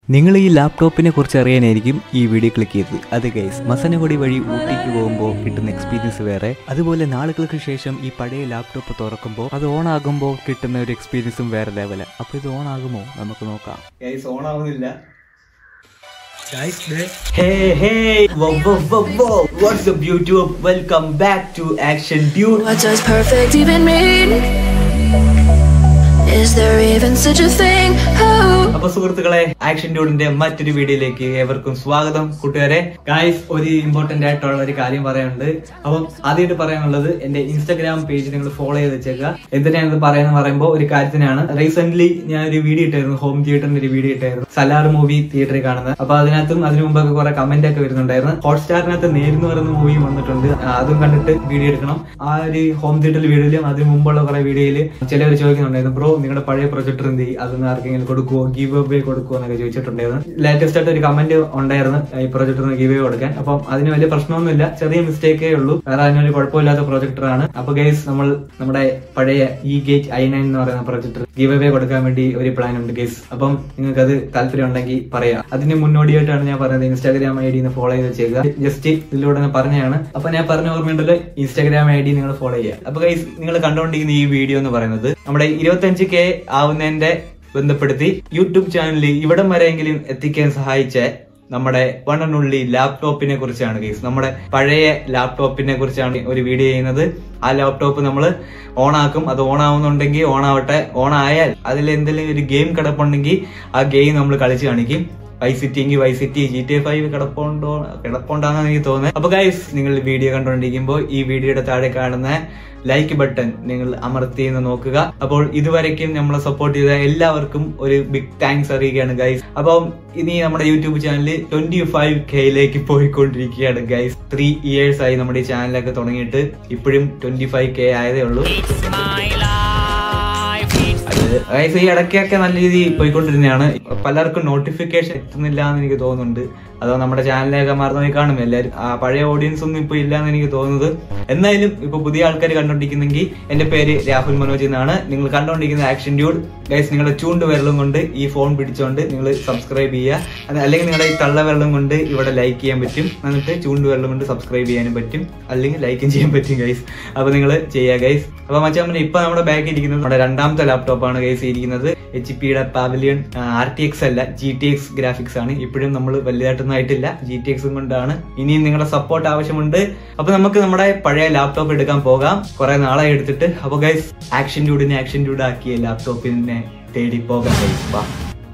നിങ്ങൾ ഈ ലാപ്ടോപ്പിനെ കുറിച്ച് അറിയാനായിരിക്കും ഈ വീഡിയോ ക്ലിക്ക് ചെയ്തത് അത് ഗൈസ് മസനഗുടി വഴി ഊട്ടിക്ക് പോകുമ്പോൾ കിട്ടുന്ന എക്സ്പീരിയൻസ് വേറെ അതുപോലെ നാളുകൾക്ക് ശേഷം ഈ പഴയ ലാപ്ടോപ്പ് തുറക്കുമ്പോൾ അത് ഓൺ ആകുമ്പോൾ കിട്ടുന്ന ഒരു എക്സ്പീരിയൻസും വേറെ ലെവല് അപ്പോൾ ഇത് ഓൺ ആകുമോ നമുക്ക് നോക്കാം ഗൈസ് ഓൺ ആവുന്നില്ല Hey, hey, whoa, whoa, whoa, whoa. What's up, YouTube? Welcome back to Action Dude. What does perfect even mean? Is there even such a thing? Oh. അപ്പൊ സുഹൃത്തുക്കളെ ആക്ഷൻ ഡ്യൂഡിന്റെ മറ്റൊരു വീഡിയോയിലേക്ക് ഏവർക്കും സ്വാഗതം കൂട്ടുകാരെ ഗായ്സ് ഒരു ഇമ്പോർട്ടന്റ് ആയിട്ടുള്ള ഒരു കാര്യം പറയാനുണ്ട് അപ്പം ആദ്യമായിട്ട് പറയാനുള്ളത് എന്റെ ഇൻസ്റ്റാഗ്രാം പേജ് നിങ്ങൾ ഫോളോ ചെയ്ത് വെച്ചേക്കുക എന്തിനാണ് ഇത് പറയാന്ന് പറയുമ്പോൾ ഒരു കാര്യത്തിനാണ് റീസെന്റ് ഞാൻ ഒരു വീഡിയോ ഇട്ടായിരുന്നു ഹോം തിയേറ്ററിന്റെ ഒരു വീഡിയോ ഇട്ടായിരുന്നു സലാർ മൂവി തിയേറ്ററിൽ കാണുന്നത് അപ്പൊ അതിനകത്തും അതിനു മുമ്പൊക്കെ കുറെ കമന്റ് ഒക്കെ വരുന്നുണ്ടായിരുന്നു ഹോട്ട്സ്റ്റാറിനകത്ത് നേരെന്ന് പറയുന്ന മൂവി വന്നിട്ടുണ്ട് ആ, അതും കണ്ടിട്ട് വീഡിയോ എടുക്കണം ആ ഒരു ഹോം തിയേറ്ററിൽ വീഡിയോയിലും അതിന് മുമ്പുള്ള കുറെ വീഡിയോയിൽ ചിലവർ ചോദിക്കുന്നുണ്ടായിരുന്നു ബ്രോ നിങ്ങളുടെ പഴയ പ്രൊജക്ടർ എന്ത് ചെയ്യും അതൊന്ന് ആർക്കെങ്കിലും കൊടുക്കുവോ ഗീവ് അവേ കൊടുക്കുവോ എന്നൊക്കെ ചോദിച്ചിട്ടുണ്ടായിരുന്നു ലേറ്റസ്റ്റ് ആയിട്ട് ഒരു കമന്റ് ഉണ്ടായിരുന്നു ഈ പ്രൊജക്ടറിന് ഗീവ് അവേ കൊടുക്കാൻ അപ്പം അതിന് വലിയ പ്രശ്നമൊന്നുമില്ല ചെറിയ മിസ്റ്റേക്കേ ഉള്ളൂ വേറെ അതിനൊരു കുഴപ്പമില്ലാത്ത പ്രൊജക്ടർ ആണ് അപ്പൊ ഗൈസ് നമ്മൾ നമ്മുടെ പഴയ ഇ ഗേറ്റ് ഐ നയൻ എന്ന് പറയുന്ന പ്രൊജക്ടർ ഗീവ് അവേ കൊടുക്കാൻ വേണ്ടി ഒരു പ്ലാൻ ഉണ്ട് ഗൈസ് അപ്പം നിങ്ങൾക്ക് അത് താല്പര്യം ഉണ്ടെങ്കിൽ പറയാം അതിന് മുന്നോടിയായിട്ടാണ് ഞാൻ പറയുന്നത് ഇൻസ്റ്റാഗ്രാം ഐ ഡി ഫോളോ ചെയ്ത് വെച്ചേക്കുക ജസ്റ്റ് ഇതിലൂടെ ഞാൻ പറഞ്ഞതാണ് അപ്പൊ ഞാൻ പറഞ്ഞ ഓർമ്മയുണ്ടല്ലോ ഇൻസ്റ്റാഗ്രാം ഐ ഡി നിങ്ങൾ ഫോളോ ചെയ്യുക അപ്പൊ ഗൈസ് നിങ്ങൾ കണ്ടുകൊണ്ടിരിക്കുന്ന ഈ വീഡിയോ എന്ന് പറയുന്നത് നമ്മുടെ ഇരുപത്തഞ്ച് കെ ആവുന്നതിന്റെ ബന്ധപ്പെടുത്തി യൂട്യൂബ് ചാനലിൽ ഇവിടം വരെയെങ്കിലും എത്തിക്കാൻ സഹായിച്ച നമ്മുടെ വൺ ആൻഡ് ഉള്ളി ലാപ്ടോപ്പിനെ കുറിച്ചാണ് കേസ് നമ്മുടെ പഴയ ലാപ്ടോപ്പിനെ കുറിച്ചാണ് ഒരു വീഡിയോ ചെയ്യുന്നത് ആ ലാപ്ടോപ്പ് നമ്മൾ ഓൺ ആക്കും അത് ഓൺ ആവുന്നുണ്ടെങ്കിൽ ഓൺ ആവട്ടെ ഓൺ ആയാൽ അതിൽ എന്തെങ്കിലും ഒരു ഗെയിം കിടപ്പുണ്ടെങ്കിൽ ആ ഗെയിം നമ്മൾ കളിച്ച് കാണിക്കും വൈ സിറ്റി എങ്കിൽ Vice City G T five കിടപ്പുണ്ടോ കിടപ്പുണ്ടാന്ന് എനിക്ക് തോന്നുന്നത് അപ്പൊ ഗൈസ് നിങ്ങൾ വീഡിയോ കണ്ടുകൊണ്ടിരിക്കുമ്പോൾ ഈ വീഡിയോയുടെ താഴെ കാണുന്ന ലൈക്ക് ബട്ടൺ നിങ്ങൾ അമർത്തി എന്ന് നോക്കുക അപ്പോൾ ഇതുവരയ്ക്കും നമ്മളെ സപ്പോർട്ട് ചെയ്ത എല്ലാവർക്കും ഒരു ബിഗ് താങ്ക്സ് അറിയിക്കുകയാണ് ഗൈസ് അപ്പം ഇനി നമ്മുടെ യൂട്യൂബ് ചാനൽ ട്വന്റി ഫൈവ് കെയിലേക്ക് പോയിക്കൊണ്ടിരിക്കുകയാണ് ഗൈസ് ത്രീ ഇയേഴ്സ് ആയി നമ്മുടെ ഈ ചാനലൊക്കെ തുടങ്ങിയിട്ട് ഇപ്പോഴും ട്വന്റി ഫൈവ് കെ ആയതേ ഉള്ളൂ ഗൈസ് ഈ ഇടയ്ക്കൊക്കെ നല്ല രീതിയിൽ പോയിക്കൊണ്ടിരുന്നതാണ് പലർക്കും നോട്ടിഫിക്കേഷൻ എത്തുന്നില്ല എന്ന് എനിക്ക് തോന്നുന്നുണ്ട് അതോ നമ്മുടെ ചാനലിലൊക്കെ മറന്നു കാണും എല്ലാവരും ആ പഴയ ഓഡിയൻസ് ഒന്നും ഇപ്പൊ ഇല്ല എന്ന് എനിക്ക് തോന്നുന്നത് എന്നാലും ഇപ്പൊ പുതിയ ആൾക്കാർ കണ്ടോണ്ടിരിക്കുന്നെങ്കിൽ എന്റെ പേര് രാഹുൽ മനോജ് എന്നാണ് നിങ്ങൾ കണ്ടോണ്ടിരിക്കുന്ന ആക്ഷൻ ഡ്യൂഡ് ഗൈസ് നിങ്ങളുടെ ചൂണ്ട് വിരലും കൊണ്ട് ഈ ഫോൺ പിടിച്ചോണ്ട് നിങ്ങൾ സബ്സ്ക്രൈബ് ചെയ്യുക അത് അല്ലെങ്കിൽ നിങ്ങളുടെ ഈ തള്ള വിരലും കൊണ്ട് ഇവിടെ ലൈക്ക് ചെയ്യാൻ പറ്റും എന്നിട്ട് ചൂണ്ട് വിരലും കൊണ്ട് സബ്സ്ക്രൈബ് ചെയ്യാനും പറ്റും അല്ലെങ്കിൽ ലൈക്കും ചെയ്യാൻ പറ്റും ഗൈസ് അപ്പൊ നിങ്ങൾ ചെയ്യുക ഗൈസ് അപ്പൊ മച്ചാമ്മ ഇപ്പൊ നമ്മുടെ ബാക്കിൽ ഇരിക്കുന്നത് നമ്മുടെ രണ്ടാമത്തെ ലാപ്ടോപ്പാണ് ഗൈസ് ഇരിക്കുന്നത് എച്ച് പിയുടെ പാവലിയൻ ആർ ടി എക്സ് അല്ല ജി ടി എക്സ് ഗ്രാഫിക്സ് ആണ് ഇപ്പോഴും നമ്മൾ വലുതായിട്ടൊന്നും ആയിട്ടില്ല ജി ടി എക്സും കൊണ്ടാണ് ഇനിയും നിങ്ങളുടെ സപ്പോർട്ട് ആവശ്യമുണ്ട് അപ്പൊ നമുക്ക് നമ്മുടെ പഴയ ലാപ്ടോപ്പ് എടുക്കാൻ പോകാം കുറെ നാളെ എടുത്തിട്ട് അപ്പൊ ഗൈസ് ആക്ഷൻ ഡ്യൂഡിനെ ആക്ഷൻ ഡ്യൂഡ് ആക്കിയ ലാപ്ടോപ്പിനെ തേടി പോകാം ഗൈസ് വാ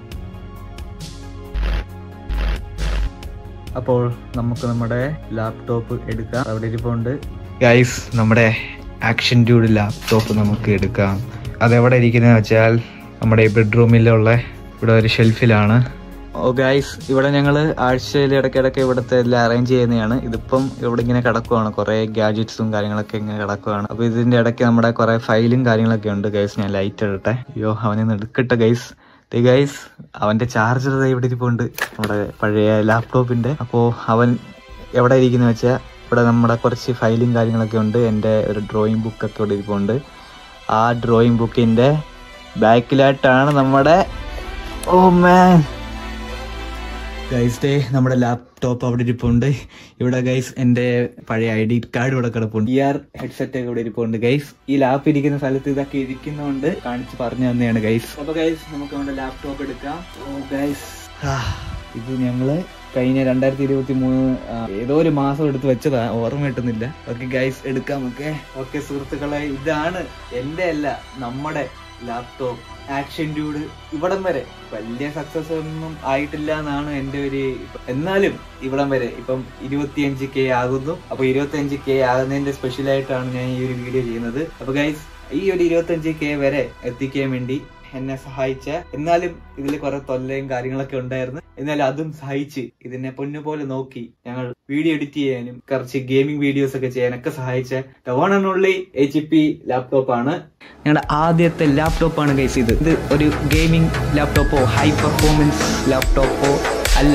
അപ്പോൾ നമുക്ക് നമ്മുടെ ലാപ്ടോപ്പ് എടുക്കാം അവിടെ ഇരിപ്പുണ്ട് ഗൈസ് നമ്മുടെ ആക്ഷൻ ഡ്യൂഡ് ലാപ്ടോപ്പ് നമുക്ക് എടുക്കാം അതെവിടെ ഇരിക്കുന്നത് വെച്ചാൽ നമ്മുടെ ഈ ബെഡ്റൂമിലുള്ള ഇവിടെ ഒരു ഷെൽഫിലാണ് ഓ ഗൈസ് ഇവിടെ ഞങ്ങൾ ആഴ്ചയിൽ ഇടയ്ക്കിടയ്ക്ക് ഇവിടുത്തെ എല്ലാം അറേഞ്ച് ചെയ്യുന്നതാണ് ഇതിപ്പം ഇവിടെ ഇങ്ങനെ കിടക്കുവാണ് കുറേ ഗാഡ്ജറ്റ്സും കാര്യങ്ങളൊക്കെ ഇങ്ങനെ കിടക്കുവാണ് അപ്പോൾ ഇതിന്റെ ഇടയ്ക്ക് നമ്മുടെ കുറേ ഫയലും കാര്യങ്ങളൊക്കെ ഉണ്ട് ഗൈസ് ഞാൻ ലൈറ്റ് ഇടട്ടെ അയ്യോ അവനെ ഒന്ന് എടുക്കട്ടെ ഗൈസ് ഗൈസ് അവന്റെ ചാർജർ ഇവിടെ ഇരിപ്പുണ്ട് നമ്മുടെ പഴയ ലാപ്ടോപ്പിന്റെ അപ്പോൾ അവൻ എവിടെ ഇരിക്കുന്ന വെച്ചാൽ ഇവിടെ നമ്മുടെ കുറച്ച് ഫയലും കാര്യങ്ങളൊക്കെ ഉണ്ട് എൻ്റെ ഒരു ഡ്രോയിങ് ബുക്കൊക്കെ ഇവിടെ ഇരിപ്പുണ്ട് ആ ഡ്രോയിങ് ബുക്കിന്റെ ബാക്കിലായിട്ടാണ് നമ്മുടെ ഓ മാൻ ഗൈസ് ഡേ നമ്മുടെ ലാപ്ടോപ്പ് അവിടെ ഇരിപ്പുണ്ട് ഇവിടെ ഗൈസ് എൻ്റെ പഴയ ഐ ഡി കാർഡ് ഇവിടെ കിടപ്പുണ്ട് ഇ ആർ ഹെഡ്സെറ്റ് ഒക്കെ ഇവിടെ ഇരിപ്പുണ്ട് ഗൈസ് ഈ ലാപ്പ് ഇരിക്കുന്ന സ്ഥലത്ത് ഇതൊക്കെ ഇരിക്കുന്നതുകൊണ്ട് കാണിച്ച് പറഞ്ഞു തന്നെയാണ് ഗൈസ് അപ്പൊ ഗൈസ് നമുക്ക് നമ്മുടെ ലാപ്ടോപ്പ് എടുക്കാം ഓ ഗൈസ് ഇത് ഞങ്ങള് കഴിഞ്ഞ രണ്ടായിരത്തി ഇരുപത്തി മൂന്ന് ഏതോ ഒരു മാസം എടുത്ത് വെച്ചതാ ഓർമ്മ കിട്ടുന്നില്ല ഓക്കെ ഗൈസ് എടുക്കാം ഓക്കെ ഓക്കെ സുഹൃത്തുക്കളെ ഇതാണ് എന്റെ അല്ല നമ്മുടെ ലാപ്ടോപ്പ് ആക്ഷൻ ഡ്യൂഡ് ഇവിടം വരെ വലിയ സക്സസ് ഒന്നും ആയിട്ടില്ല എന്നാണ് എന്റെ ഒരു എന്നാലും ഇവിടം വരെ ഇപ്പം ഇരുപത്തിയഞ്ച് കെ ആകുന്നു അപ്പൊ ഇരുപത്തിയഞ്ച് കെ ആകുന്നതിന്റെ സ്പെഷ്യൽ ആയിട്ടാണ് ഞാൻ ഈ ഒരു വീഡിയോ ചെയ്യുന്നത് അപ്പൊ ഗൈസ് ഈ ഒരു ഇരുപത്തിയഞ്ച് കെ വരെ എത്തിക്കാൻ വേണ്ടി എന്നെ സഹായിച്ച എന്നാലും ഇതിൽ കുറെ തൊല്ലയും കാര്യങ്ങളൊക്കെ ഉണ്ടായിരുന്നു എന്നാലും അതും സഹായിച്ച് ഇതിനെ പൊന്നുപോലെ നോക്കി ഞങ്ങൾ വീഡിയോ എഡിറ്റ് ചെയ്യാനും കുറച്ച് ഗെയിമിംഗ് വീഡിയോസ് ഒക്കെ ചെയ്യാനൊക്കെ സഹായിച്ച the one and only H P laptop ആണ് ഞങ്ങളുടെ ആദ്യത്തെ ലാപ്ടോപ്പ് ആണ് ഗൈസ് ഇത് ഇത് ഒരു ഗെയിമിംഗ് ലാപ്ടോപ്പോ ഹൈ പെർഫോമൻസ് ലാപ്ടോപ്പോ അല്ല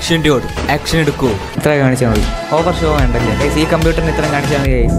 ആക്ഷൻ ഡ്യൂഡ് ആക്ഷൻ എടുക്കൂ ഇത്ര കാണിച്ചാൽ മതി ഓവർ ഷോ വേണ്ടല്ലേ ഗൈസ് ഈ കമ്പ്യൂട്ടറിന് ഇത്ര കാണിച്ചാൽ മതി ഗൈസ്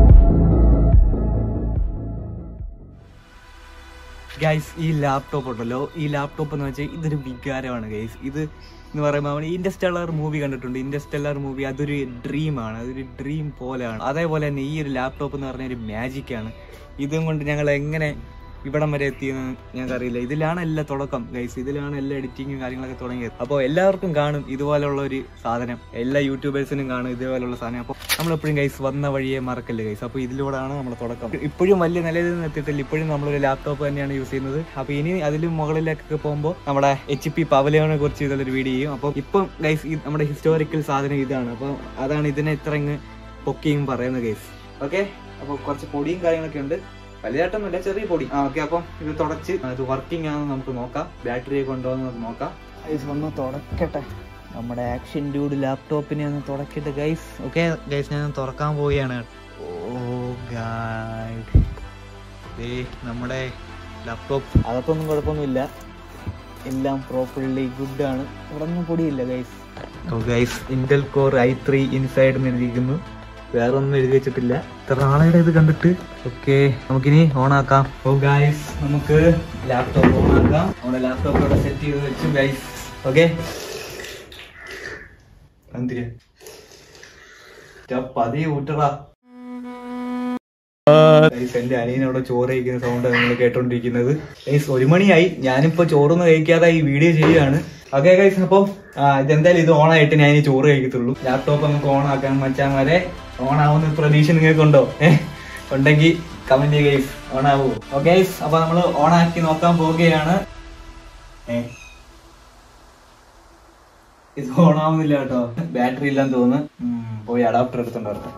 ഗൈസ് ഈ ലാപ്ടോപ്പ് ഉണ്ടല്ലോ ഈ ലാപ്ടോപ്പ് എന്ന് വെച്ചാൽ ഇതൊരു വികാരമാണ് ഗൈസ് ഇത് എന്ന് പറയുമ്പോൾ അവൻ ഇൻഡസ്റ്റെല്ലാർ മൂവി കണ്ടിട്ടുണ്ട് ഇൻഡസ്റ്റെല്ലാർ മൂവി അതൊരു ഡ്രീമാണ് അതൊരു ഡ്രീം പോലെയാണ് അതേപോലെ തന്നെ ഈ ഒരു ലാപ്ടോപ്പ് എന്ന് പറഞ്ഞ ഒരു മാജിക്കാണ് ഇതും കൊണ്ട് ഞങ്ങൾ എങ്ങനെ ഇവിടം വരെ എത്തിയെന്ന് ഞങ്ങൾക്കറിയില്ല ഇതിലാണ് എല്ലാ തുടക്കം ഗൈസ് ഇതിലാണ് എല്ലാ എഡിറ്റിങ്ങും കാര്യങ്ങളൊക്കെ തുടങ്ങിയത് അപ്പോൾ എല്ലാവർക്കും കാണും ഇതുപോലുള്ള ഒരു സാധനം എല്ലാ യൂട്യൂബേഴ്സിനും കാണും ഇതുപോലുള്ള സാധനം അപ്പോൾ നമ്മളെപ്പോഴും ഗൈസ് വന്ന വഴിയെ മറക്കല്ലേ ഗൈസ് അപ്പോൾ ഇതിലൂടെയാണ് നമ്മുടെ തുടക്കം ഇപ്പോഴും വലിയ നിലയിൽ നിന്ന് എത്തിയിട്ടില്ല ഇപ്പോഴും നമ്മളൊരു ലാപ്ടോപ്പ് തന്നെയാണ് യൂസ് ചെയ്യുന്നത് അപ്പോൾ ഇനി അതിലും മുകളിലേക്കൊക്കെ പോകുമ്പോൾ നമ്മുടെ എച്ച് പി പവലിയോനെ കുറിച്ച് ഇതിലൊരു വീഡിയോ ചെയ്യും അപ്പോൾ ഇപ്പം ഗൈസ് ഈ നമ്മുടെ ഹിസ്റ്റോറിക്കൽ സാധനം ഇതാണ് അപ്പോൾ അതാണ് ഇതിനെ ഇത്ര ഇങ്ങ് പൊക്കിയും പറയുന്നത് ഗൈസ് ഓക്കെ അപ്പോൾ കുറച്ച് പൊടിയും കാര്യങ്ങളൊക്കെ ഉണ്ട് വലുതായിട്ടൊന്നുമില്ല ചെറിയ പൊടി ആ ഓക്കെ അപ്പം ഇത് തുടച്ച് ഇത് വർക്കിംഗ് ആണെന്ന് നമുക്ക് നോക്കാം ബാറ്ററി കൊണ്ടുപോകുന്ന നമുക്ക് നോക്കാം ഗൈസ് ഒന്ന് തുടക്കട്ടെ നമ്മുടെ ആക്ഷൻ ഡ്യൂഡ് ലാപ്ടോപ്പിനെ ഒന്ന് തുടക്കിട്ട് ഗൈസ് ഓക്കെ ഗൈസ് ഞാൻ തുറക്കാൻ പോവുകയാണ് ഓ ഗാഡ് ദേ നമ്മുടെ ലാപ്ടോപ്പ് അകത്തൊന്നും കുഴപ്പമൊന്നുമില്ല എല്ലാം പ്രോപ്പർലി ഗുഡ് ആണ് ഇവിടെ ഒന്നും പൊടിയില്ല guys oh guys Intel core i three inside എഴുതിയിരിക്കുന്നു വേറെ ഒന്നും എഴുതി വെച്ചിട്ടില്ല ഇത്ര നാളെയുടെ ഇത് കണ്ടിട്ട് ഓക്കെ നമുക്കിനി ഓൺ ആക്കാം ഓ ഗൈസ് നമുക്ക് ലാപ്ടോപ്പ് ഓൺ ആക്കാം നമ്മുടെ ലാപ്ടോപ്പ് ഇവിടെ സെറ്റ് ചെയ്ത് വെച്ചു ഗൈസ് ഓക്കെ എന്തിനാ പതിയെ ഊട്ടറാ ഗൈസ് എന്റെ അനിയനവിടെ ചോറ് കഴിക്കുന്ന സൗണ്ട് നിങ്ങൾ കേട്ടോണ്ടിരിക്കുന്നത് ഗൈസ് ഒരു മണിയായി ഞാനിപ്പോ ചോറൊന്നും കഴിക്കാതെ ഈ വീഡിയോ ചെയ്യുകയാണ് ഓക്കെ ഗൈസ് അപ്പൊ ഇതെന്തായാലും ഇത് ഓൺ ആയിട്ട് ഞാൻ ഇനി ചോറ് കഴിക്കത്തുള്ളൂ ലാപ്ടോപ്പ് നമുക്ക് ഓൺ ആക്കാൻ മച്ചാൻ വരെ ഓൺ ആവുന്ന പ്രതീക്ഷ നിങ്ങൾക്കുണ്ടോ ഏഹ് ഉണ്ടെങ്കിൽ കമന്റ് ഗൈസ് ഓൺ ആവൂ ഓക്കെ ഗൈസ് അപ്പൊ നമ്മൾ ഓൺ ആക്കി നോക്കാൻ പോവുകയാണ് ഏ ഇത് ഓൺ ആവുന്നില്ല കേട്ടോ ബാറ്ററി ഇല്ലാന്ന് തോന്നുന്നു ഉം, പോയി അഡാപ്റ്റർ എടുത്തോണ്ട് വരട്ടെ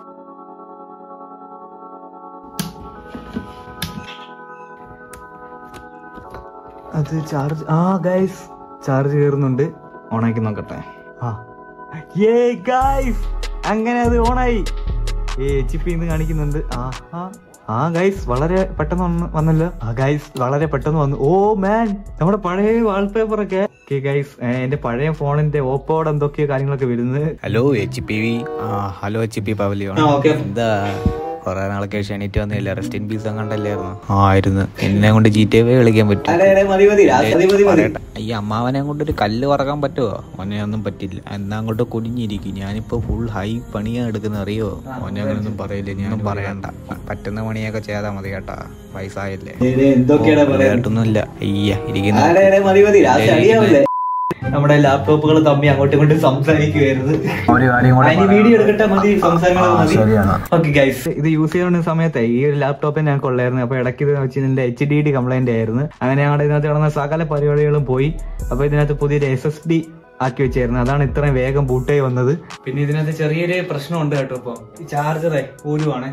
അത് ചാർജ് ആ ഗൈസ് ചാർജ് കയറുന്നുണ്ട് ഓണാക്കി നോക്കട്ടെ ആ ഏ ഗൈസ് അങ്ങനെ അത് ഓണായി ഏ എച്ച് പി കാണിക്കുന്നുണ്ട് ആ ആ ആ ഗൈസ് വളരെ പെട്ടെന്ന് വന്ന് വന്നല്ലോ ആ ഗൈസ് വളരെ പെട്ടെന്ന് വന്നു ഓ മാൻ നമ്മുടെ പഴയ വാൾപേപ്പർ ഒക്കെ ഗൈസ് എന്റെ പഴയ ഫോണിന്റെ ഓപ്പോടെ എന്തൊക്കെയോ കാര്യങ്ങളൊക്കെ വരുന്നത് ഹലോ എച്ച് പി വി ആ ഹലോ എച്ച് പി പവലിയോ ആ, okay. എന്താ കൊറേ നാളൊക്കെ ശേഷം എണീറ്റ് വന്നില്ല റെസ്റ്റ് ഇൻ പീസ് കണ്ടല്ലായിരുന്നു ആ ആയിരുന്നു എന്നെ കൊണ്ട് ജി ടി എ കളിക്കാൻ പറ്റും മതി മതി രാത്രി മതി മതി പറയട്ടെ. ഈ അമ്മാവനെ കൊണ്ട് ഒരു കല്ല് പറക്കാൻ പറ്റുമോ ഓനെ ഒന്നും പറ്റില്ല എന്നാ അങ്ങോട്ട് കുനിഞ്ഞിരിക്കും ഞാനിപ്പോ ഫുൾ ഹൈ പണിയാ എടുക്കുന്ന അറിയോ ഓനെ അങ്ങനൊന്നും പറയില്ല ഞാനും പറയണ്ട പറ്റുന്ന പണിയൊക്കെ ചെയ്താൽ മതി കേട്ടാ വയസ്സായല്ലേ എന്തൊക്കെയാണ് പറയാ കേട്ടൊന്നുമില്ല അയ്യ ഇരിക്കുന്ന ആടെ, ആടെ, മതി മതി രാത്രി അടിയാവില്ലേ നമ്മുടെ ലാപ്ടോപ്പുകൾ തമ്മിൽ അങ്ങോട്ടും ഇങ്ങോട്ടും സംസാരിക്കുവായിരുന്നു അതിന് വീഡിയോ എടുക്കട്ടെ മതി സംസാരങ്ങൾ മതി ഓക്കെ ഗൈസ് ഇത് യൂസ് ചെയ്യുന്ന സമയത്ത് ഈ ഒരു ലാപ്ടോപ്പ് ഞാൻ കൊള്ളായിരുന്നു അപ്പൊ ഇടയ്ക്ക് ഇത് വെച്ച് ഇതിന്റെ എച്ച് ഡി ഡി കംപ്ലൈന്റ് ആയിരുന്നു അങ്ങനെ ഞങ്ങളുടെ ഇതിനകത്ത് കിടന്ന സകല പരിപാടികളും പോയി അപ്പൊ ഇതിനകത്ത് പുതിയൊരു എസ് എസ് ഡി ആക്കി വെച്ചായിരുന്നു അതാണ് ഇത്രയും വേഗം ബൂട്ടായി വന്നത് പിന്നെ ഇതിനകത്ത് ചെറിയൊരു പ്രശ്നമുണ്ട് കേട്ടോ ഇപ്പൊ ഈ ചാർജറെ ഊരുവാണേ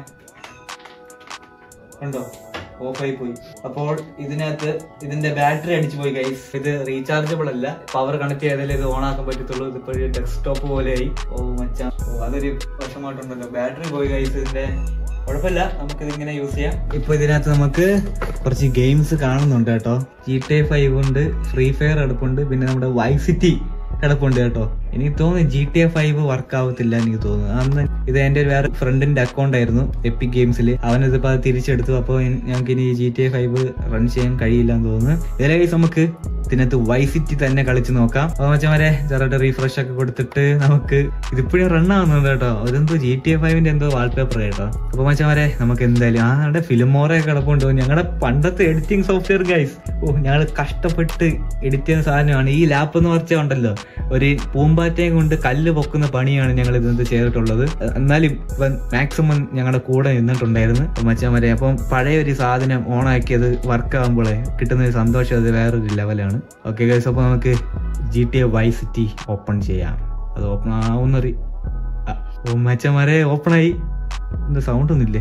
കണ്ടോ ഓഫായി പോയി അപ്പോൾ ഇതിനകത്ത് ഇതിന്റെ ബാറ്ററി അടിച്ചു പോയി ഗൈസ് ഇത് റീചാർജബിൾ അല്ല പവർ കണക്ട് ചെയ്താലേ ഇത് ഓൺ ആക്കാൻ പറ്റത്തുള്ളൂ ഇതിപ്പോ ഒരു ഡെസ്ക്ടോപ്പ് പോലെയായി ഓ മച്ചാ ഓ അതൊരു വശമായിട്ടുണ്ടല്ലോ ബാറ്ററി പോയി ഗൈസ് ഇതിന്റെ കുഴപ്പമില്ല നമുക്ക് ഇതിങ്ങനെ യൂസ് ചെയ്യാം ഇപ്പൊ ഇതിനകത്ത് നമുക്ക് കുറച്ച് ഗെയിംസ് കാണുന്നുണ്ട് കേട്ടോ ജി ടി ഫൈവ് ഉണ്ട് ഫ്രീ ഫയർ അടുപ്പുണ്ട് പിന്നെ നമ്മുടെ വൈസിറ്റി കിടപ്പുണ്ട് കേട്ടോ എനിക്ക് തോന്നുന്നു G T A five work ആവത്തില്ല എനിക്ക് തോന്നുന്നു അന്ന് ഇത് എന്റെ ഒരു വേറെ ഫ്രണ്ടിന്റെ അക്കൗണ്ട് ആയിരുന്നു എപ്പിക് ഗെയിംസിൽ അവനിതിപ്പോ അത് തിരിച്ചെടുത്തു അപ്പോൾ ഞങ്ങൾക്ക് ഇനി G T A five run ചെയ്യാൻ കഴിയില്ല എന്ന് തോന്നുന്നു ഇതിലെ കേസ് നമുക്ക് ഇതിനകത്ത് വൈസിറ്റി തന്നെ കളിച്ച് നോക്കാം അപ്പൊ മച്ചമാരെ ചെറുതായിട്ട് റീഫ്രഷ് ഒക്കെ കൊടുത്തിട്ട് നമുക്ക് ഇതിപ്പോഴും റൺ ആവുന്നുണ്ട് കേട്ടോ അതെന്തോ ജി ടി എ ഫൈവിന്റെ എന്തോ വാൾപേപ്പർ കേട്ടോ അപ്പൊ മച്ചമാരെ നമുക്ക് എന്തായാലും ആ നമ്മുടെ ഫിലിമോറെ കിടപ്പുണ്ട് ഞങ്ങളുടെ പണ്ടത്തെ എഡിറ്റിംഗ് സോഫ്റ്റ്വെയർ ഗൈസ് ഓ ഞങ്ങൾ കഷ്ടപ്പെട്ട് എഡിറ്റ് ചെയ്യുന്ന സാധനമാണ് ഈ ലാപ്പ് എന്ന് പറഞ്ഞാൽ ഉണ്ടല്ലോ ഒരു പൂമ്പാറ്റയും കൊണ്ട് കല്ല് പൊക്കുന്ന പണിയാണ് ഞങ്ങൾ ഇതിനകത്ത് ചെയ്തിട്ടുള്ളത് എന്നാലും ഇവൻ മാക്സിമം ഞങ്ങളുടെ കൂടെ നിന്നിട്ടുണ്ടായിരുന്നു മച്ചാമരെ അപ്പം പഴയ ഒരു സാധനം ഓൺ ആക്കിയത് വർക്ക് ആകുമ്പോഴേ കിട്ടുന്ന ഒരു സന്തോഷം അത് വേറൊരു ലെവലാണ് ഓക്കെ ഗൈസ് അപ്പോൾ നമുക്ക് G T A Vice City open ചെയ്യാം അത് ഓപ്പൺ ആവുന്നൊരു ആ, ഓ മച്ചമാരെ ഓപ്പണായി എന്താ സൗണ്ട് ഒന്നുമില്ലേ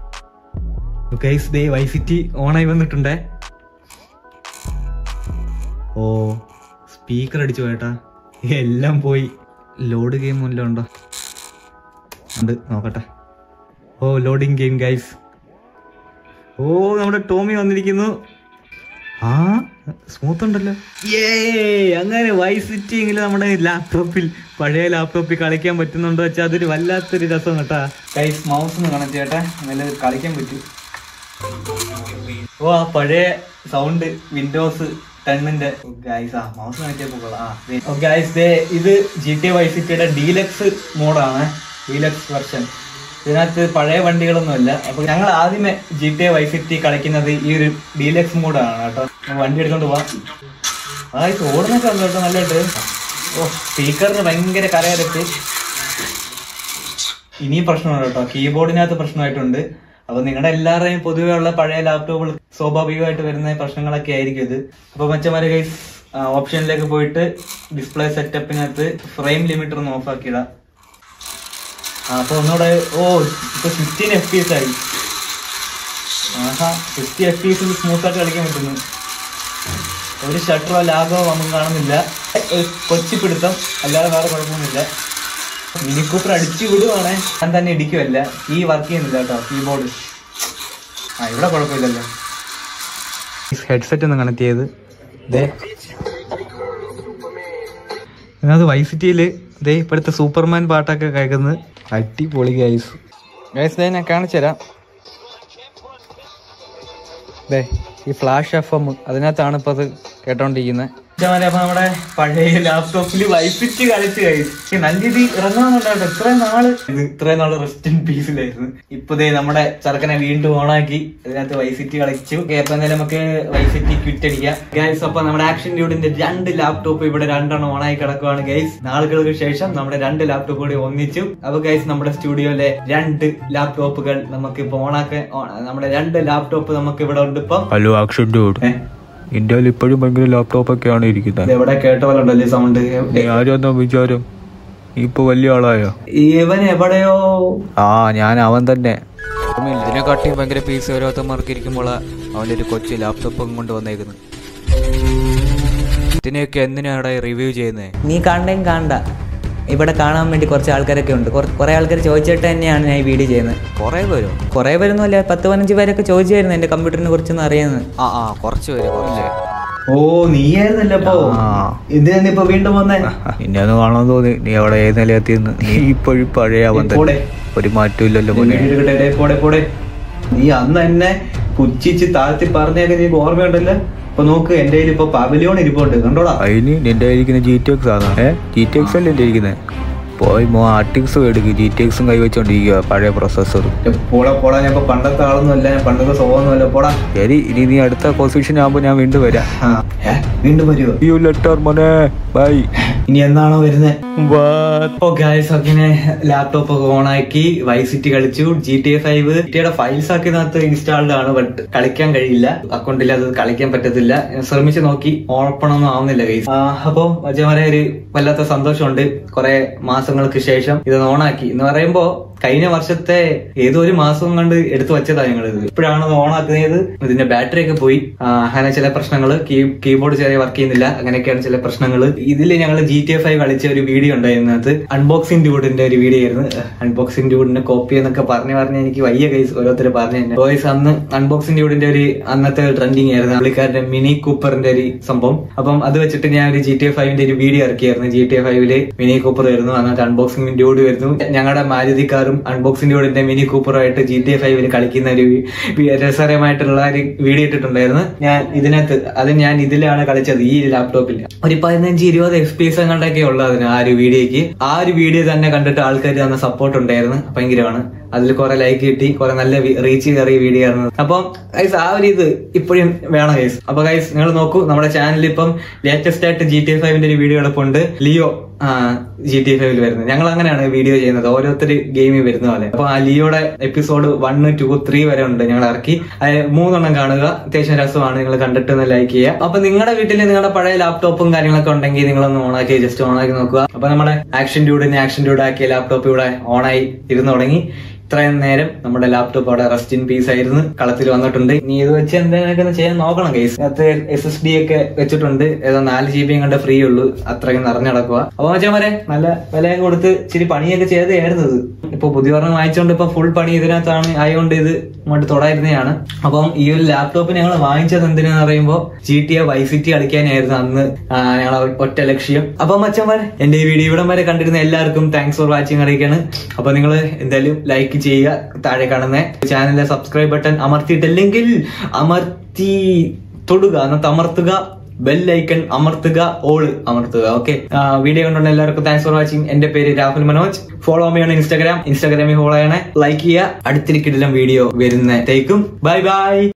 ഗൈസ് ദേ വൈ സിറ്റി ഓണായി വന്നിട്ടുണ്ടേ ഓ സ്പീക്കർ അടിച്ചു പോയേട്ടാ എല്ലാം പോയി ലോഡ് ഗെയിം വല്ലതും ഉണ്ടോ ഉണ്ട് നോക്കട്ടെ oh loading game guys oh നമ്മുടെ ടോമി വന്നിരിക്കുന്നു ആ സ്മൂത്ത് ഉണ്ടല്ലോ ഏ അങ്ങനെ വൈസ് സിറ്റിയെങ്കിൽ നമ്മുടെ ലാപ്ടോപ്പിൽ പഴയ ലാപ്ടോപ്പിൽ കളിക്കാൻ പറ്റുന്നുണ്ടോ വെച്ചാൽ അതൊരു വല്ലാത്തൊരു രസം കേട്ടാ ഗൈസ് മൗസ് ഒന്ന് കണക്ട് ചെയ്യട്ടെ നല്ല കളിക്കാൻ പറ്റും ഓ ആ പഴയ സൗണ്ട് വിൻഡോസ് ടെന്നിന്റെ ഗൈസ് ആ മൗസ് കണക്ട് ഗൈസ് ദേ ഇത് ജി ടി വൈ സിറ്റിയുടെ ഡീലക്സ് മോഡാണ് ഡീലക്സ് വെർഷൻ ഇതിനകത്ത് പഴയ വണ്ടികളൊന്നുമല്ല അപ്പൊ ഞങ്ങൾ ആദ്യമേ ജി ടി വൈ സിറ്റി കളിക്കുന്നത് ഈ ഒരു ഡീലക്സ് മോഡാണ് കേട്ടോ ഞാൻ വണ്ടി എടുത്തോണ്ട് പോവാം ആ ഇത് ഓടുന്നൊക്കെ ഉണ്ട് കേട്ടോ നല്ലതായിട്ട് ഓ സ്പീക്കറിന് ഭയങ്കര കരകരപ്പ് ഇനിയും പ്രശ്നമുണ്ട് കേട്ടോ കീബോർഡിനകത്ത് പ്രശ്നമായിട്ടുണ്ട് അപ്പൊ നിങ്ങളുടെ എല്ലാവരുടെയും പൊതുവെ ഉള്ള പഴയ ലാപ്ടോപ്പുകൾ സ്വാഭാവികമായിട്ട് വരുന്ന പ്രശ്നങ്ങളൊക്കെ ആയിരിക്കും ഇത് അപ്പൊ മറ്റന്മാരെ കൈസ് ഓപ്ഷനിലേക്ക് പോയിട്ട് ഡിസ്പ്ലേ സെറ്റപ്പിനകത്ത് ഫ്രെയിം ലിമിറ്റർ ഒന്ന് ഓഫ് ആക്കിയിടാം ആ, അപ്പൊ ഒന്നുകൂടെ ഓ ഇപ്പൊ ഫിഫ്റ്റീൻ എഫ് പി എസ് ആയി ആഹാ fifty F P S smooth ആയിട്ട് കളിക്കാൻ പറ്റുന്നു ഒരു ഷട്ടറോ ലാഗോ നമുക്ക് കാണുന്നില്ല ഒരു കൊച്ചി പിടുത്തം അല്ലാതെ വേറെ കുഴപ്പമൊന്നുമില്ല മിനി കൂപ്പർ അടിച്ചു വിടുവാണേ ഞാൻ തന്നെ ഇടിക്കുമല്ല ഈ വർക്ക് ചെയ്യുന്നില്ല കേട്ടോ കീബോർഡ് ആ ഇവിടെ കുഴപ്പമില്ലല്ലോ ഹെഡ്സെറ്റ് ഒന്ന് കണക്ട് ചെയ്ത് ദേ ഇതിനകത്ത് വൈ സിറ്റിയില് ദേ ഇപ്പോഴത്തെ സൂപ്പർമാൻ പാട്ടൊക്കെ കേൾക്കുന്നത് അടിപൊളി ഗൈസ് ഗൈസ് ദേ ഞാൻ കാണിച്ചു തരാം ദേ ഈ ഫ്ലാഷ് എഫ് എം അതിനകത്താണ് ഇപ്പൊ അത് കേട്ടോണ്ടിരിക്കുന്നത് അപ്പൊ നമ്മുടെ പഴയ ലാപ്ടോപ്പിൽ വൈഫിറ്റ് കളിച്ച് കഴിച്ചു നല്ല രീതി ഇറങ്ങാന്നുണ്ടായിട്ട് ഇത്രയും നാള് ഇത് ഇത്രയും നാള് റെസ്റ്റ് ഇൻ പീസിലായിരുന്നു ഇപ്പൊ ദേ നമ്മുടെ ചെറുക്കനെ വീണ്ടും ഓണാക്കി ഇതിനകത്ത് വൈസിറ്റി കളിച്ചു Okay, അപ്പൊ എന്തായാലും നമുക്ക് വൈസിറ്റി ക്വിറ്റ് അടിക്കാം ഗൈസ് അപ്പൊ നമ്മുടെ ആക്ഷൻ ഡ്യൂഡിന്റെ രണ്ട് ലാപ്ടോപ്പ് ഇവിടെ രണ്ടെണ്ണം ഓണായി കിടക്കുവാണ് ഗൈസ് നാളുകൾക്ക് ശേഷം നമ്മുടെ രണ്ട് ലാപ്ടോപ്പ് കൂടി ഒന്നിച്ചു അപ്പൊ ഗൈസ് നമ്മുടെ സ്റ്റുഡിയോയിലെ രണ്ട് ലാപ്ടോപ്പുകൾ നമുക്ക് ഇപ്പൊ ഓണാക്കാൻ നമ്മുടെ രണ്ട് ലാപ്ടോപ്പ് നമുക്ക് ഇവിടെ ഉണ്ട് ഇപ്പം ഹലോ ആക്ഷൻ ഡ്യൂഡ് ഏഹ് ഇന്ത്യയിൽ ഇപ്പോഴും ഭയങ്കര ലാപ്ടോപ്പ് ഒക്കെയാണ് ഇരിക്കുന്നത് എവിടെ കേട്ട പോലെ ഉണ്ടല്ലേ സൗണ്ട് നീ ആരെന്നാ വിചാരം നീ ഇപ്പൊ വലിയ ആളായോ ഇവൻ എവിടെയോ ആ ഞാൻ അവൻ തന്നെ ഇതിനെക്കാട്ടിയും ഭയങ്കര പീസ് ഓരോരുത്തന്മാർക്ക് ഇരിക്കുമ്പോൾ അവൻ്റെ ഒരു കൊച്ചു ലാപ്ടോപ്പ് കൊണ്ട് വന്നേക്കുന്നത് ഇതിനെയൊക്കെ എന്തിനാണ് റിവ്യൂ ചെയ്യുന്നത് നീ കാണണ്ടേം കാണണ്ട ഇവിടെ കാണാൻ വേണ്ടി കുറച്ച് ആൾക്കാരൊക്കെ ഉണ്ട് കുറ- കുറേ ആൾക്കാർ ചോദിച്ചിട്ട് തന്നെയാണ് ഞാൻ ഈ വീഡിയോ ചെയ്യുന്നത് കുറേ പേരോ കുറേ പേരൊന്നുമല്ല പത്ത് പതിനഞ്ച് പേരൊക്കെ ചോദിച്ചായിരുന്നു എൻ്റെ കമ്പ്യൂട്ടറിനെ കുറിച്ചൊന്ന് അറിയുന്നത് ആ ആ കുറച്ച് പേര് കുറച്ച് ഓ നീയായിരുന്നല്ലോ ഇപ്പൊ ഇത് തന്നെ ഇപ്പൊ വീണ്ടും വന്നേ നിന്നെ ഒന്ന് കാണാൻ തോന്നി നീ അവിടെ ഏത് നിലയെത്തിന്ന് നീ ഇപ്പോഴും പഴയ അവൻ പോടെ. തന്നെ ഒരു മാറ്റവും ഇല്ലല്ലോ മോനെ വീഡിയോ എടുക്കട്ടെ, ഡേ, പോടെ പോടെ നീ അന്ന് എന്നെ പുച്ഛിച്ച് താഴ്ത്തി പറഞ്ഞൊക്കെ നീ ഓർമ്മയുണ്ടല്ലോ ഇപ്പൊ നോക്ക് എന്റെ കയ്യിൽ ഇപ്പൊ പവലിയോൺ ഇരിപ്പുണ്ട് കണ്ടോടാ അതിന് നിന്റെ ഇരിക്കുന്ന ജി ടി എക്സ് ആണ് ഏ ജി ടി എക്സ് അല്ലേ എന്റെ ഇരിക്കുന്നത് പോയി മോ ആർട്ടിക്സ് എടുക്കുക ജി ടി എക്സും കൈവച്ചോണ്ടിരിക്കുക പഴയ പ്രൊസസ്സർ പോടാ പോടാ ഞാൻ ഇപ്പൊ പണ്ടത്തെ ആളൊന്നും അല്ല ഞാൻ പണ്ടത്തെ സ്വഭാവമൊന്നും അല്ല പോടാ ശരി ഇനി നീ അടുത്ത പൊസിഷൻ ആകുമ്പോ ഞാൻ വീണ്ടും വരാം ആ, ഏ, വീണ്ടും വരുമോ യു ലെറ്റർ മോനെ ബൈ ഇനി എന്നാണോ വരുന്നത് ഓ ഗായ്സ് അങ്ങനെ ലാപ്ടോപ്പ് ഒക്കെ ഓൺ ആക്കി വൈസിറ്റി കളിച്ചു ജി ടി എ ഫൈവ് ജിയുടെ ഫയൽസ് ഒക്കെ ഇതിനകത്ത് ഇൻസ്റ്റാൾഡ് ആണ് ബട്ട് കളിക്കാൻ കഴിയില്ല അക്കൗണ്ടിൽ അത് കളിക്കാൻ പറ്റത്തില്ല ഞാൻ ശ്രമിച്ചു നോക്കി ഓപ്പൺ ഒന്നും ആവുന്നില്ല ഗൈസ് അപ്പോ അജയമാരെ ഒരു വല്ലാത്ത സന്തോഷമുണ്ട് കുറെ മാസങ്ങൾക്ക് ശേഷം ഇത് ഓണാക്കി എന്ന് പറയുമ്പോ കഴിഞ്ഞ വർഷത്തെ ഏതോ ഒരു മാസം കണ്ട് എടുത്തു വെച്ചതാ ഞങ്ങൾ ഇത് ഇപ്പോഴാണ് ഇത് ഓണാക്കുന്നത് ഇതിന്റെ ബാറ്ററി ഒക്കെ പോയി ആ, അങ്ങനെ ചില പ്രശ്നങ്ങൾ കീബോർഡ് ചെറിയ വർക്ക് ചെയ്യുന്നില്ല അങ്ങനെയൊക്കെയാണ് ചില പ്രശ്നങ്ങൾ ഇതിൽ ഞങ്ങൾ ജി ടി എഫ് ഐ കളിച്ച ഒരു വീഡിയോ ഉണ്ടായിരുന്നത് അൺബോക്സിംഗ് ഡ്യൂഡിന്റെ ഒരു വീഡിയോ ആയിരുന്നു അൺബോക്സിംഗ് ഡ്യൂഡിന്റെ കോപ്പി എന്നൊക്കെ പറഞ്ഞു പറഞ്ഞ് എനിക്ക് വയ്യ കൈസ് ഓരോരുത്തർ പറഞ്ഞു തന്നെ ബോയ്സ് അന്ന് അൺബോക്സിംഗ് ഡ്യൂഡിന്റെ ഒരു അന്നത്തെ ട്രെൻഡിങ് ആയിരുന്നു പുള്ളിക്കാരുടെ മിനി കൂപ്പറിന്റെ ഒരു സംഭവം അപ്പം അത് വെച്ചിട്ട് ഞാൻ ഒരു ജി ടി എഫ് ഐവിന്റെ ഒരു വീഡിയോ ഇറക്കിയായിരുന്നു ജി ടി എഫ് ഐവില് മിനി കൂപ്പർ വരുന്നു അന്നത്തെ അൺബോക്സിംഗ് ഡ്യൂഡ് വരുന്നു ഞങ്ങളുടെ മാരുതി കാറും അൺബോക്സിംഗ് ഡ്യൂഡിന്റെ മിനി കൂപ്പറുമായിട്ട് ജി ടി എഫ് ഐവിൽ കളിക്കുന്ന ഒരു വി- രസകരമായിട്ടുള്ള ഒരു വീഡിയോ ഇട്ടിട്ടുണ്ടായിരുന്നു ഞാൻ ഇതിനകത്ത് അത് ഞാൻ ഇതിലാണ് കളിച്ചത് ഈ ലാപ്ടോപ്പിൽ ഒരു പതിനഞ്ച് ഇരുപത് എഫ് പി എസ് അങ്ങോട്ടൊക്കെ ഉള്ളത് അതിന് ആ ഒരു വീഡിയോക്ക് ആ ഒരു വീഡിയോ തന്നെ കണ്ടിട്ട് ആൾക്കാർ തന്ന സപ്പോർട്ട് ഉണ്ടായിരുന്നു ഭയങ്കരമാണ് അതിൽ കുറെ ലൈക്ക് കിട്ടി കുറെ നല്ല റീച്ച് കയറിയ വീഡിയോ ആയിരുന്നു അപ്പം ഗൈസ് ആ ഒരു ഇത് ഇപ്പോഴും വേണം ഗൈസ് അപ്പൊ ഗൈസ് നിങ്ങൾ നോക്കൂ നമ്മുടെ ചാനലിൽ ഇപ്പം ലേറ്റസ്റ്റ് ആയിട്ട് ജി ടി ഫൈവിന്റെ ഒരു വീഡിയോ എളുപ്പമുണ്ട് ലിയോ ജി ടി ഫൈവിൽ വരുന്നത് ഞങ്ങൾ അങ്ങനെയാണ് വീഡിയോ ചെയ്യുന്നത് ഓരോരുത്തർ ഗെയിമിൽ വരുന്ന പോലെ അപ്പൊ ആ ലിയോയുടെ എപ്പിസോഡ് വൺ ടു ത്രീ വരെ ഉണ്ട് ഞങ്ങൾ ഇറക്കി അത് മൂന്നെണ്ണം കാണുക അത്യാവശ്യം രസമാണ് നിങ്ങൾ കണ്ടിട്ട് ഒന്ന് ലൈക്ക് ചെയ്യുക അപ്പൊ നിങ്ങളുടെ വീട്ടിൽ നിങ്ങളുടെ പഴയ ലാപ്ടോപ്പും കാര്യങ്ങളൊക്കെ ഉണ്ടെങ്കിൽ നിങ്ങളൊന്ന് ഓണാക്കി ജസ്റ്റ് ഓണാക്കി നോക്കുക അപ്പൊ നമ്മുടെ ആക്ഷൻ ഡ്യൂഡിനെ ആക്ഷൻ ഡ്യൂഡ് ആക്കിയ ലാപ്ടോപ്പ് ഇവിടെ ഓണായി ഇരുന്ന് തുടങ്ങി ഇത്രയും നേരം നമ്മുടെ ലാപ്ടോപ്പ് അവിടെ റെസ്റ്റ് ഇൻ പീസ് ആയിരുന്നു കളത്തിൽ വന്നിട്ടുണ്ട് ഇനി ഇത് വെച്ച് എന്തെങ്കിലുമൊക്കെ ഒന്ന് ചെയ്യാൻ നോക്കണം കേസ് അതിനകത്ത് എസ് എസ് ഡി ഒക്കെ വെച്ചിട്ടുണ്ട് ഏതോ നാല് ജി ബി കണ്ട ഫ്രീ ഉള്ളൂ അത്രയും നിറഞ്ഞടക്കുക അപ്പൊ മച്ചാമാരെ നല്ല വിലയും കൊടുത്ത് ഇച്ചിരി പണിയൊക്കെ ചെയ്തതായിരുന്നു ഇത് ഇപ്പൊ പുതിയ ഒരെണ്ണം വാങ്ങിച്ചുകൊണ്ട് ഇപ്പൊ ഫുൾ പണി ഇതിനകത്താണ് ആയതുകൊണ്ട് ഇത് ഇങ്ങോട്ട് തുടരുന്നതാണ് അപ്പം ഈ ഒരു ലാപ്ടോപ്പ് ഞങ്ങൾ വാങ്ങിച്ചത് എന്തിനാന്ന് പറയുമ്പോൾ ജി ടി എ വൈസിറ്റി കളിക്കാനായിരുന്നു അന്ന് ഞങ്ങൾ ഒറ്റ ലക്ഷ്യം അപ്പൊ മച്ചന്മാർ എന്റെ ഈ വീഡിയോ ഇവിടം വരെ കണ്ടിരുന്ന എല്ലാവർക്കും താങ്ക്സ് ഫോർ വാച്ചിങ് അറിയിക്കാണ് അപ്പൊ നിങ്ങൾ എന്തായാലും ലൈക്ക് ചെയ്യുക താഴെ കാണുന്ന ചാനലിലെ സബ്സ്ക്രൈബ് ബട്ടൺ അമർത്തിയിട്ടില്ലെങ്കിൽ അമർത്തി തൊടുക എന്നിട്ട് അമർത്തുക ബെല്ലൈക്കൺ അമർത്തുക ഓള് അമർത്തുക ഓക്കെ വീഡിയോ കണ്ടുകൊണ്ട് എല്ലാവർക്കും താങ്ക്സ് ഫോർ വാച്ചിങ് എന്റെ പേര് രാഹുൽ മനോജ് ഫോളോ ചെയ്യണം ഇൻസ്റ്റാഗ്രാം ഇൻസ്റ്റാഗ്രാമിൽ ഫോളോ ചെയ്യണേ ലൈക്ക് ചെയ്യുക അടുത്തിരിക്കിടലും വീഡിയോ വരുന്നതേക്കും ബൈ ബൈ